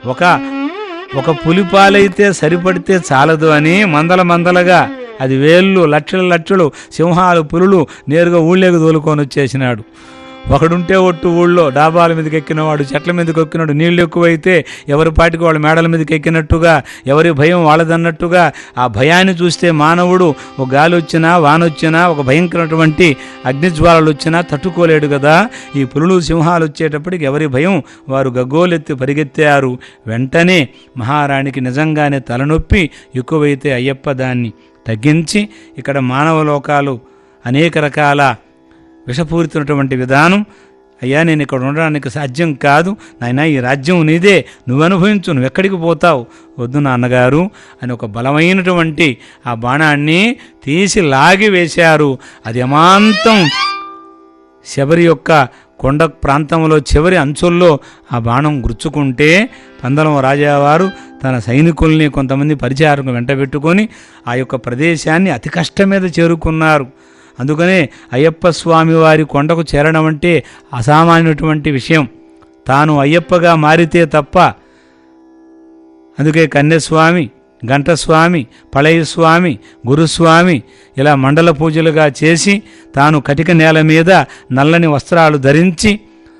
ఒక ఒక పులిపాలైతే సరిపడితే చాలదు అని మందల మందలుగా అది వేళ్ళు లక్షల లక్షలు సింహాలు పులులు నేరుగా ఊళ్ళోకి తోలుకొని వచ్చేసినాడు ఒకడుంటే ఒట్టు ఊళ్ళో డాబాల మీదకి ఎక్కినవాడు చెట్ల మీదకి ఎక్కినాడు నీళ్లు ఎక్కువైతే ఎవరి పాటికి వాళ్ళ మేడల మీదకి ఎక్కినట్టుగా ఎవరి భయం వాళ్ళదన్నట్టుగా ఆ భయాన్ని చూస్తే మానవుడు ఒక గాలి వచ్చినా వాన వచ్చినా ఒక భయంకరమైనటువంటి అగ్నిజ్వాలలు వచ్చినా తట్టుకోలేడు కదా ఈ పులులు సింహాలు వచ్చేటప్పటికి ఎవరి భయం వారు గగ్గోలెత్తి పరిగెత్తారు వెంటనే మహారాణికి నిజంగానే తలనొప్పి ఎక్కువైతే అయ్యప్ప దాన్ని తగ్గించి ఇక్కడ మానవ లోకాలు అనేక రకాల విషపూరితమైనటువంటి విధానం అయ్యా నేను ఇక్కడ ఉండడానికి సాధ్యం కాదు నాయనా ఈ రాజ్యం నీదే నువ్వు అనుభవించు నువ్వు ఎక్కడికి పోతావు వద్దు నాన్నగారు అని ఒక బలమైనటువంటి ఆ బాణాన్ని తీసి లాగి వేశారు అది అమాంతం శబరి యొక్క కొండ ప్రాంతంలో చివరి అంచుల్లో ఆ బాణం గుర్చుకుంటే పందలం రాజావారు తన సైనికుల్ని కొంతమంది పరిచారకు వెంటబెట్టుకొని ఆ యొక్క ప్రదేశాన్ని అతి కష్టం మీద చేరుకున్నారు అందుకనే అయ్యప్ప స్వామి వారి కొండకు చేరడం అంటే అసామాన్యటువంటి విషయం తాను అయ్యప్పగా మారితే తప్ప అందుకే కన్యస్వామి గంటస్వామి పళయస్వామి గురుస్వామి ఇలా మండల పూజలుగా చేసి తాను కటిక నేల మీద నల్లని వస్త్రాలు ధరించి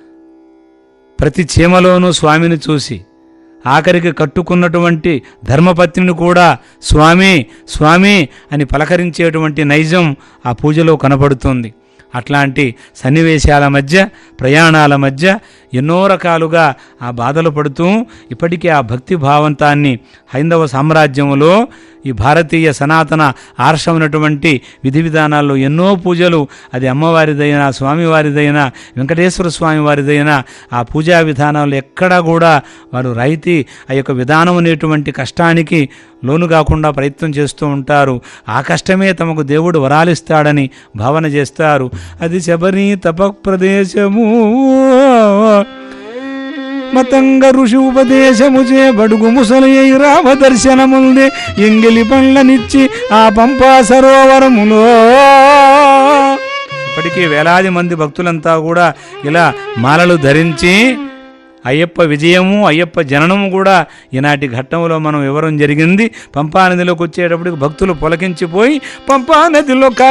ప్రతి చీమలోనూ స్వామిని చూసి ఆఖరికి కట్టుకున్నటువంటి ధర్మపత్నిని కూడా స్వామి స్వామి అని పలకరించేటువంటి నైజం ఆ పూజలో కనపడుతుంది అట్లాంటి సన్నివేశాల మధ్య ప్రయాణాల మధ్య ఎన్నో రకాలుగా ఆ బాధలు పడుతూ ఇప్పటికీ ఆ భక్తి భావంతాన్ని హైందవ సామ్రాజ్యంలో ఈ భారతీయ సనాతన ఆర్షమైనటువంటి విధి విధానాల్లో ఎన్నో పూజలు అది అమ్మవారిదైనా స్వామివారిదైనా వెంకటేశ్వర స్వామి వారిదైనా ఆ పూజా విధానాలు ఎక్కడా కూడా వారు రైతి ఆ యొక్క విధానం అనేటువంటి కష్టానికి లోను కాకుండా ప్రయత్నం చేస్తూ ఉంటారు ఆ కష్టమే తమకు దేవుడు వరాలిస్తాడని భావన చేస్తారు అది శబరి తప ప్రదేశము మతంగ ఋషి ఉపదేశము చే బడుగు ముసలయ్య రామ దర్శనముందే ఎంగిలి పండ్లనిచ్చి ఆ పంపా సరోవరములో ఇప్పటికీ వేలాది మంది భక్తులంతా కూడా ఇలా మాలలు ధరించి అయ్యప్ప విజయము అయ్యప్ప జననము కూడా ఈనాటి ఘట్టంలో మనం వివరం జరిగింది పంపా నదిలోకి వచ్చేటప్పటికి భక్తులు పొలకించిపోయి పంపా నదిలో కా